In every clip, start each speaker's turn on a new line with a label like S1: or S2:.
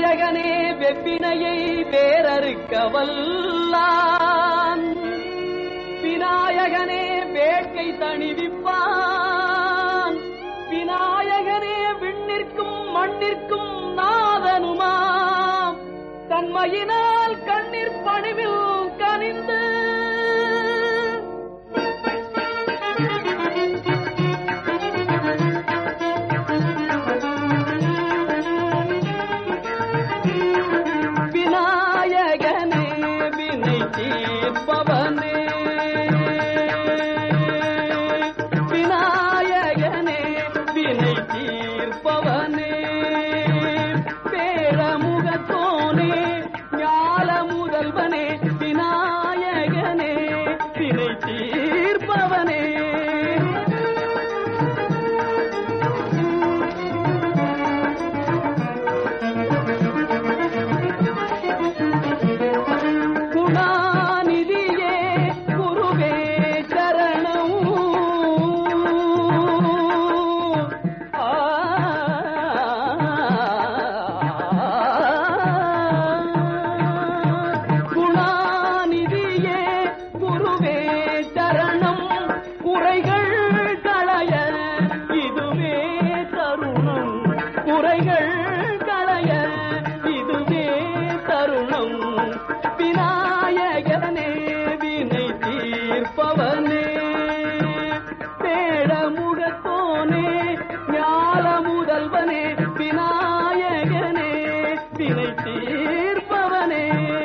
S1: விநாயகனே வெப்பினையை வேறறுக்க வல்லான் விநாயகனே வேட்கை தணிவிப்பான் விநாயகனே விண்ணிற்கும் மண்ணிற்கும் நாதனுமாம் தன்மையினால் கண்ணீர் பணிவில் கனிந்து விநாயகனே வினை தீர்ப்பவனே விநாயகனே வினை தீர்ப்பவனே பேரமுகத்தோனே ஞால முதல்வனே விநாயகனே வினை தீர்ப்பவனே குணாநிதியே குருவே சரணம் ஆ, குணாநிதியே குருவே சரணம் குறைகள் களைய இதுவே தருணம் குறைகள் களைய இதுவே தருணம் விநாயகனே வினை தீர்ப்பவனே பேடமுகத்தோனே ஞால முதல்வனே விநாயகனே வினை தீர்ப்பவனே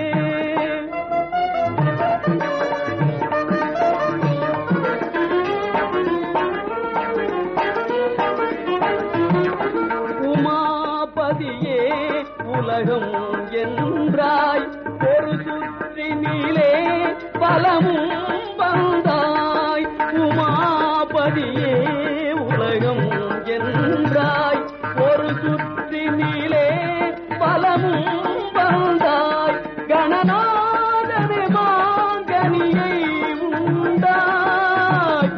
S1: உமாபதியே உலகம் என்றாய் ஒரு சுற்றினிலே பலமும் வந்தாய் உமாபதியே உலகம் என்றாய் ஒரு சுற்றினிலே பலமும் வந்தாய் கணநாதனே மாங்கனியை உண்டாய்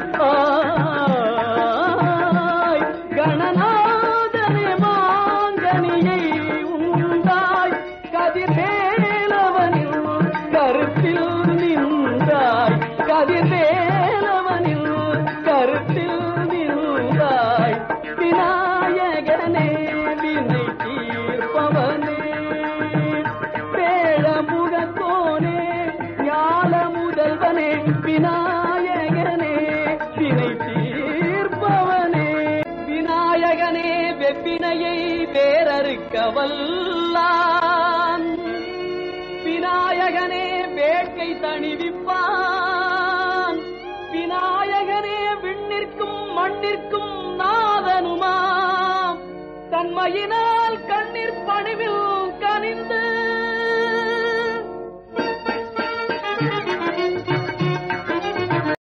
S1: ஆய் கணநாதனே மாங்கனியை உண்டாய் கதிர்வேலவனில் கருத்தில் நின்றாய் கதிர்வேலவனில் கருத்தில் நின்றாய் விநாயகனே வினை தீர்ப்பவனே பேழமுகத்தோனே ஞால முதல்வனே விநாயகனே வினை தீர்ப்பவனே விநாயகனே வெப்பினையை வேறறுக்க வல்லான் விநாயகனே வேட்கை தணிவிப்பான் விநாயகனே விண்ணிற்கும் மண்ணிற்கும் நாதனுமாம் தன்மையினால் கண்ணீர் பணிவில்